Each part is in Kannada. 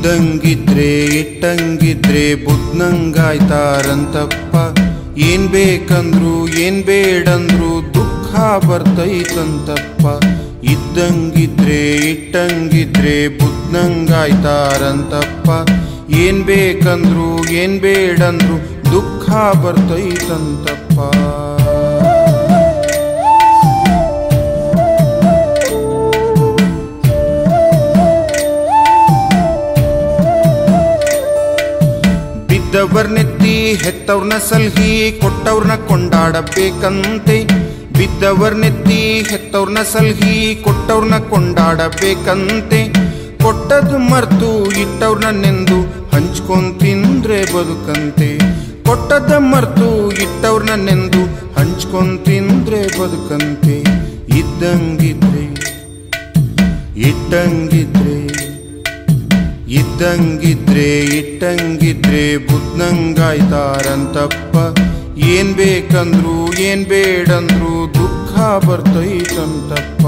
ಇದ್ದಂಗಿದ್ರೆ ಇಟ್ಟಂಗಿದ್ರೆ ಬುದ್ನಂಗಾಯ್ತಾರಂತಪ್ಪ ಏನ್ ಬೇಕಂದ್ರು ಏನ್ ಬೇಡಂದ್ರು ದುಃಖ ಬರ್ತೈತಂತಪ್ಪ ಇದ್ದಂಗಿದ್ರೆ ಇಟ್ಟಂಗಿದ್ರೆ ಬುದ್ನಂಗಾಯ್ತಾರಂತಪ್ಪ ಏನ್ ಬೇಕಂದ್ರು ಏನ್ ಬೇಡಂದ್ರು ದುಃಖ ಬರ್ತೈತಂತಪ್ಪ ಬಿದ್ದವರ್ನೆತ್ತಿ ಹೆತ್ತವ್ರನ್ನ ಸಲ್ಹಿ ಕೊಟ್ಟವ್ರನ್ನ ಕೊಂಡಾಡಬೇಕಂತೆ ಬಿದ್ದವರ್ನೆತ್ತಿ ಹೆತ್ತವ್ರನ್ನ ಸಲ್ಹಿ ಕೊಟ್ಟವ್ರನ್ನ ಕೊಂಡಾಡಬೇಕಂತೆ ಕೊಟ್ಟದ್ದು ಮರ್ತು ಇಟ್ಟವ್ರನ್ನ ನೆಂದು ಹಂಚ್ಕೊಂಡ್ ತಿಂದ್ರೆ ಬದುಕಂತೆ ಕೊಟ್ಟದ್ದ ಮರ್ತು ಇಟ್ಟವ್ರನ್ನ ನೆಂದು ಹಂಚ್ಕೊಂಡ್ ತಿಂದ್ರೆ ಬದುಕಂತೆ ಇದ್ದಂಗಿದ್ರೆ ಇಟ್ಟಂಗಿದ್ರೆ ಇದ್ದಂಗಿದ್ರೆ ಇಟ್ಟಂಗಿದ್ರೆ ಬುದ್ನಂಗಾಯ್ತಾರಂತಪ್ಪ ಏನ್ ಬೇಕಂದ್ರು ಏನ್ ಬೇಡಂದ್ರು ದುಃಖ ಬರ್ತೈತಂತಪ್ಪ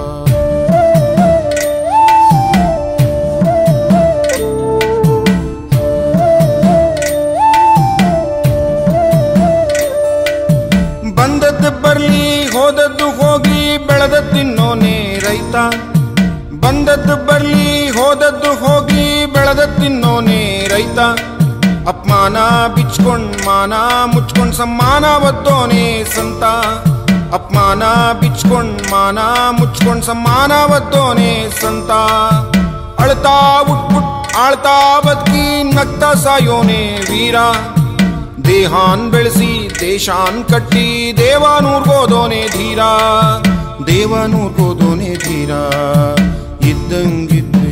ಬಂದದ್ದು ಬರ್ಲಿ ಹೋದದ್ದು ಹೋಗಿ ಬೆಳೆದ ತಿನ್ನೋನೇ ರೈತ ಬಂದದ್ದು ಬರ್ಲಿ ಹೋದದ್ದು ಹೋಗಿ ಬೆಳೆದ ತಿನ್ನೋನೇ ರೈತ ಅಪಮಾನ ಬಿಚ್ಕೊಂಡ್ ಮಾನ ಮುಚ್ಕೊಂಡ್ ಸಮ್ಮಾನ ಒದ್ದೋನೇ ಸಂತ ಅಪಮಾನ ಬಿಚ್ಕೊಂಡ್ ಮಾನ ಮುಚ್ಕೊಂಡ್ ಸಮ್ಮಾನ ಒದ್ದೋನೇ ಸಂತ ಅಳ್ತಾ ಉಟ್ಬಿಟ್ ಆಳ್ತಾ ಬದುಕಿ ನಗ್ತಾ ಸಾಯೋನೇ ವೀರ ದೇಹಾನ್ ಬೆಳೆಸಿ ದೇಶಾನ್ ಕಟ್ಟಿ ದೇವಾನೂರ್ಗೋದೋನೆ ಧೀರ ದೇವಾನೂರ್ಗೋದೋನೆ ಧೀರ ಇದ್ದಂಗಿದ್ರೆ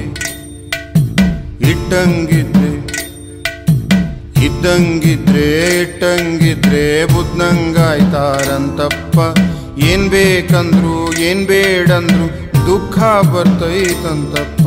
ಇಟ್ಟಂಗಿದ್ರೆ ಇದ್ದಂಗಿದ್ರೆ ಇಟ್ಟಂಗಿದ್ರೆ ಬುದ್ನಂಗಾಯ್ತಾರಂತಪ್ಪ ಏನ್ ಬೇಕಂದ್ರು ಏನ್ ಬೇಡಂದ್ರು ದುಃಖ ಬರ್ತೈತಂತಪ್ಪ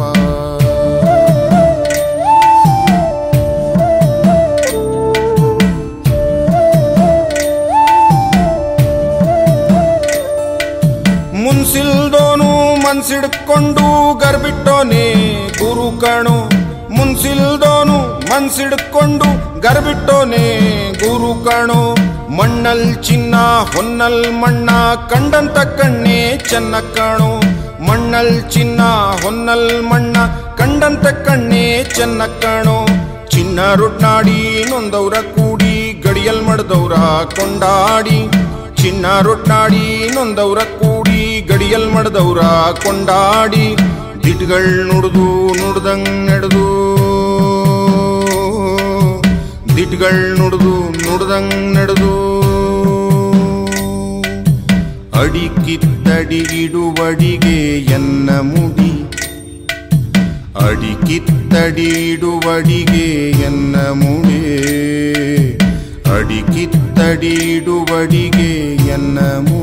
ಮುನ್ಸಿಲ್ದೋನು ಮನ್ಸಿಡ್ಕೊಂಡು ಗರ್ಬಿಟ್ಟೋನೆ ಗುರು ಕಣು ಮುನ್ಸಿಲ್ದೋನು ಮನ್ಸಿಡ್ಕೊಂಡು ಗರ್ಬಿಟ್ಟೋನೆ ಗುರು ಕಣು ಮಣ್ಣಲ್ ಚಿನ್ನ ಹೊನ್ನಲ್ ಮಣ್ಣ ಕಂಡಂತ ಕಣ್ಣೇ ಚೆನ್ನ ಕಾಣು ಮಣ್ಣಲ್ ಚಿನ್ನ ಹೊನ್ನಲ್ ಮಣ್ಣ ಕಂಡಂತ ಕಣ್ಣೇ ಚೆನ್ನ ಕಾಣು ಚಿನ್ನ ರೊಟ್ನಾಡಿ ನೊಂದವ್ರ ಕೂಡಿ ಗಡಿಯಲ್ ಮಡ್ದವ್ರ ಕೊಂಡಾಡಿ ಚಿನ್ನ ರೊಟ್ನಾಡಿ ನೊಂದವ್ರ ಕೂಡಿ ಗಡಿಯಲ್ ಮಡ್ದವ್ರ ಕೊಂಡಾಡಿ ದಿಟ್ಗಳ್ ನುಡ್ದು ನುಡ್ದಂಗ್ ನಡೆದು ದಿಟ್ಗಳ್ ನುಡ್ದು ನುಡ್ದಂಗ್ ನಡೆದು ಅಡಿಕಿತ್ತಡಿಗಿಡುವಡಿಗೆ ಎನ್ನ ಮುಡಿ ಅಡಿಕಿತ್ತಡಿಡುವಡಿಗೆ ಎನ್ನ ಮುಡಿ ಅಡಿಕಿತ್ತಡಿಡುವಡಿಗೆ ಎನ್ನ ಮುಡಿ